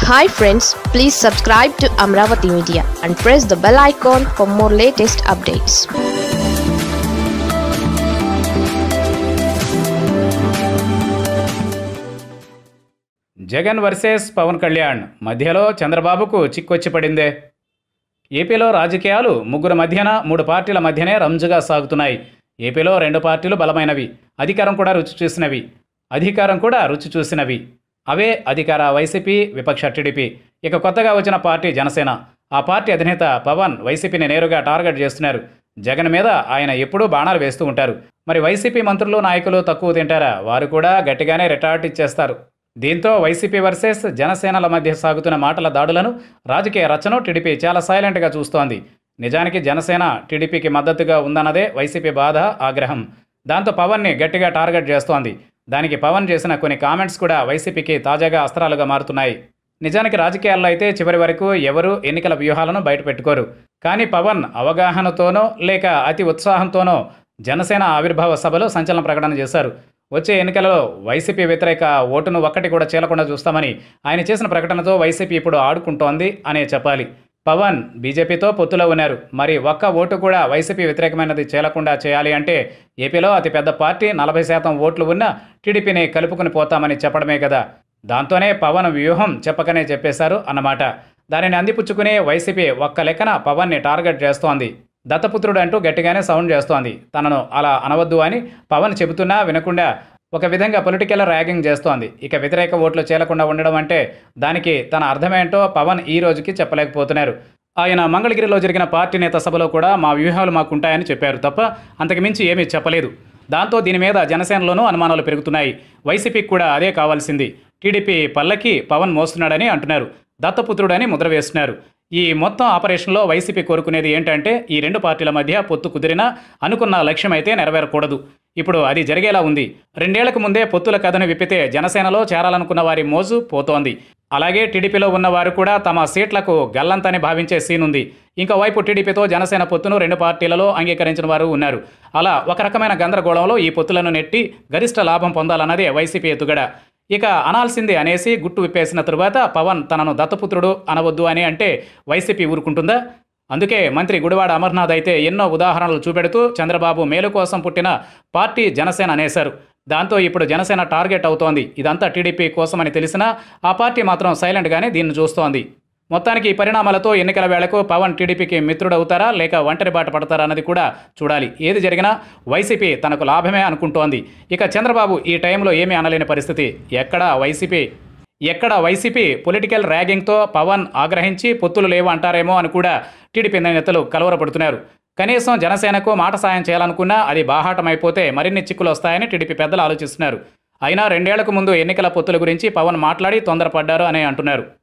hi friends please subscribe to Amaravati media and press the bell icon for more latest updates Jagan versus Pawan Kalyan మధ్యలో చంద్రబాబుకు చిక్కొచ్చి పడిందే ఏపీలో రాజకీయాలు ముగ్గురు మధ్యన మూడు పార్టీల మధ్యనే రంజుగా సాగుతున్నాయి ఏపీలో రెండు పార్టీలు బలమైనవి అధికారం కూడా రుచి చూసినవి అధికారం కూడా రుచి చూసినవి అవే అధికార వైసీపీ విపక్ష టీడీపీ ఇక కొత్తగా వచ్చిన పార్టీ జనసేన ఆ పార్టీ అధినేత పవన్ వైసీపీని నేరుగా టార్గెట్ చేస్తున్నారు జగన్ మీద ఆయన ఎప్పుడూ బాణాలు వేస్తూ ఉంటారు మరి వైసీపీ మంత్రులు నాయకులు తక్కువ తింటారా వారు కూడా గట్టిగానే రిటార్ట్ ఇచ్చేస్తారు దీంతో వైసీపీ వర్సెస్ జనసేనల మధ్య సాగుతున్న మాటల దాడులను రాజకీయ రచన టీడీపీ చాలా సైలెంట్గా చూస్తోంది నిజానికి జనసేన టీడీపీకి మద్దతుగా ఉందన్నదే వైసీపీ బాధ ఆగ్రహం దాంతో పవన్ని గట్టిగా టార్గెట్ చేస్తోంది దానికి పవన్ చేసిన కొన్ని కామెంట్స్ కూడా వైసీపీకి తాజాగా అస్త్రాలుగా మారుతున్నాయి నిజానికి రాజకీయాల్లో అయితే చివరి వరకు ఎవరు ఎన్నికల వ్యూహాలను బయటపెట్టుకోరు కానీ పవన్ అవగాహనతోనో లేక అతి ఉత్సాహంతోనో జనసేన ఆవిర్భావ సభలో సంచలన ప్రకటన చేశారు వచ్చే ఎన్నికలలో వైసీపీ వ్యతిరేక ఓటును ఒక్కటి కూడా చీలకుండా చూస్తామని ఆయన చేసిన ప్రకటనతో వైసీపీ ఇప్పుడు ఆడుకుంటోంది అనే చెప్పాలి పవన్ బీజేపీతో పొత్తులో ఉన్నారు మరి ఒక్క ఓటు కూడా వైసీపీ వ్యతిరేకమైనది చేలకుండా చేయాలి అంటే ఏపీలో అతిపెద్ద పార్టీ నలభై శాతం ఓట్లు ఉన్న టీడీపీని కలుపుకుని పోతామని చెప్పడమే కదా దాంతోనే పవన్ వ్యూహం చెప్పకనే చెప్పేశారు అన్నమాట దానిని అందిపుచ్చుకుని వైసీపీ ఒక్క లెక్కన పవన్ని టార్గెట్ చేస్తోంది దత్తపుత్రుడు అంటూ గట్టిగానే సౌండ్ చేస్తోంది తనను అలా అనవద్దు అని పవన్ చెబుతున్నా వినకుండా ఒక విధంగా పొలిటికల్ ర్యాగింగ్ చేస్తోంది ఇక వ్యతిరేక ఓట్లు చేలకుండా ఉండడం అంటే దానికి తన అర్థమేంటో పవన్ ఈ రోజుకి చెప్పలేకపోతున్నారు ఆయన మంగళగిరిలో జరిగిన పార్టీ నేత సభలో కూడా మా వ్యూహాలు మాకుంటాయని చెప్పారు తప్ప అంతకుమించి ఏమీ చెప్పలేదు దాంతో దీని మీద జనసేనలోనూ అనుమానాలు పెరుగుతున్నాయి వైసీపీకి కూడా అదే కావాల్సింది టీడీపీ పల్లకి పవన్ మోస్తున్నాడని అంటున్నారు దత్తపుత్రుడని ముద్ర వేస్తున్నారు ఈ మొత్తం ఆపరేషన్లో వైసీపీ కోరుకునేది ఏంటంటే ఈ రెండు పార్టీల మధ్య పొత్తు కుదిరినా అనుకున్న లక్ష్యం అయితే నెరవేరకూడదు ఇప్పుడు అది జరిగేలా ఉంది రెండేళ్లకు ముందే పొత్తుల కథను విప్పితే జనసేనలో చేరాలనుకున్న వారి మోజు పోతోంది అలాగే టీడీపీలో ఉన్నవారు కూడా తమ సీట్లకు గల్లంతని భావించే సీన్ ఉంది ఇంకా వైపు టీడీపీతో జనసేన పొత్తును రెండు పార్టీలలో అంగీకరించిన వారు ఉన్నారు అలా ఒక రకమైన గందరగోళంలో ఈ పొత్తులను నెట్టి గరిష్ట లాభం పొందాలన్నదే వైసీపీ ఎత్తుగడ ఇక అనాల్సింది అనేసి గుట్టు విప్పేసిన తరువాత పవన్ తనను దత్తపుత్రుడు అనవద్దు అని అంటే వైసీపీ ఊరుకుంటుందా అందుకే మంత్రి గుడివాడ అమర్నాథ్ అయితే ఎన్నో ఉదాహరణలు చూపెడుతూ చంద్రబాబు మేలు కోసం పుట్టిన పార్టీ జనసేన అనేశారు దాంతో ఇప్పుడు జనసేన టార్గెట్ అవుతోంది ఇదంతా టీడీపీ కోసమని తెలిసినా ఆ పార్టీ మాత్రం సైలెంట్గానే దీన్ని చూస్తోంది మొత్తానికి ఈ పరిణామాలతో ఎన్నికల వేళకు పవన్ టీడీపీకి మిత్రుడవుతారా లేక ఒంటరి బాట పడతారా అన్నది కూడా చూడాలి ఏది జరిగినా వైసీపీ తనకు లాభమే అనుకుంటోంది ఇక చంద్రబాబు ఈ టైంలో ఏమీ అనలేని పరిస్థితి ఎక్కడ వైసీపీ ఎక్కడ వైసీపీ పొలిటికల్ ర్యాగింగ్తో పవన్ ఆగ్రహించి పొత్తులు లేవు అంటారేమో అని కూడా టీడీపీ నేతలు కలవరపడుతున్నారు కనీసం జనసేనకు మాట సాయం చేయాలనుకున్నా అది బాహాటమైపోతే మరిన్ని చిక్కులు వస్తాయని టీడీపీ పెద్దలు ఆలోచిస్తున్నారు అయినా రెండేళ్లకు ముందు ఎన్నికల పొత్తుల గురించి పవన్ మాట్లాడి తొందరపడ్డారు అని అంటున్నారు